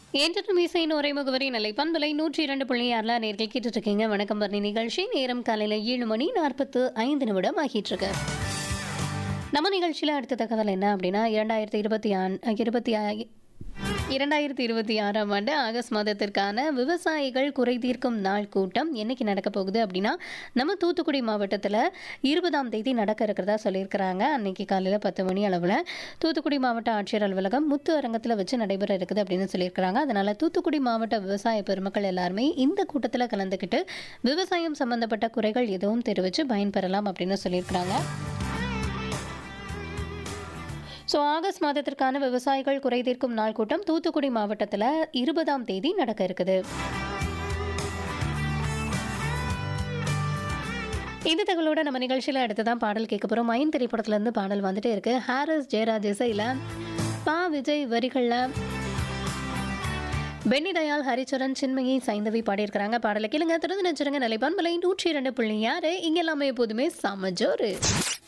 என்றும் இசையின் ஒரே முகவரி நிலை பண்பலை நூற்றி இரண்டு புள்ளி ஆறுல நேர்கள் கேட்டுட்டு இருக்கீங்க வணக்கம் பரணி நிகழ்ச்சி நேரம் காலையில ஏழு மணி நாற்பத்து ஐந்து நிமிடம் ஆகிட்டு இருக்கு நம்ம நிகழ்ச்சியில் அடுத்த தகவல் என்ன அப்படின்னா இரண்டாயிரத்தி இருபத்தி ஆண் இருபத்தி ஆ- இரண்டாயிரத்தி இருபத்தி ஆறாம் ஆண்டு ஆகஸ்ட் மாதத்திற்கான விவசாயிகள் குறை தீர்க்கும் நாள் கூட்டம் என்னைக்கு நடக்க போகுது அப்படின்னா நம்ம தூத்துக்குடி மாவட்டத்தில் இருபதாம் தேதி நடக்க இருக்கிறதா சொல்லியிருக்கிறாங்க அன்னைக்கு காலையில் பத்து மணி அளவில் தூத்துக்குடி மாவட்ட ஆட்சியர் அலுவலகம் முத்து அரங்கத்தில் வச்சு நடைபெற இருக்குது அப்படின்னு சொல்லியிருக்கிறாங்க அதனால தூத்துக்குடி மாவட்ட விவசாய பெருமக்கள் எல்லாருமே இந்த கூட்டத்தில் கலந்துக்கிட்டு விவசாயம் சம்பந்தப்பட்ட குறைகள் எதுவும் தெரிவித்து பயன்பெறலாம் அப்படின்னு சொல்லியிருக்கிறாங்க ஸோ ஆகஸ்ட் மாதத்திற்கான விவசாயிகள் குறை தீர்க்கும் நாள் கூட்டம் தூத்துக்குடி மாவட்டத்தில் இருபதாம் தேதி நடக்க இருக்குது இந்த தகவலோட நம்ம நிகழ்ச்சியில் அடுத்து தான் பாடல் கேட்க போகிறோம் மைன் திரைப்படத்துலேருந்து பாடல் வந்துட்டே இருக்கு ஹாரிஸ் ஜெயராஜ் இசையில் பா விஜய் வரிகளில் பென்னி தயாள் ஹரிச்சரன் சின்மயி சைந்தவி பாடியிருக்கிறாங்க பாடலை கேளுங்க திறந்து நினைச்சிருங்க நிலைப்பான் மலை நூற்றி இரண்டு புள்ளி யாரு இங்க எல்லாமே எப்போதுமே சமஜோரு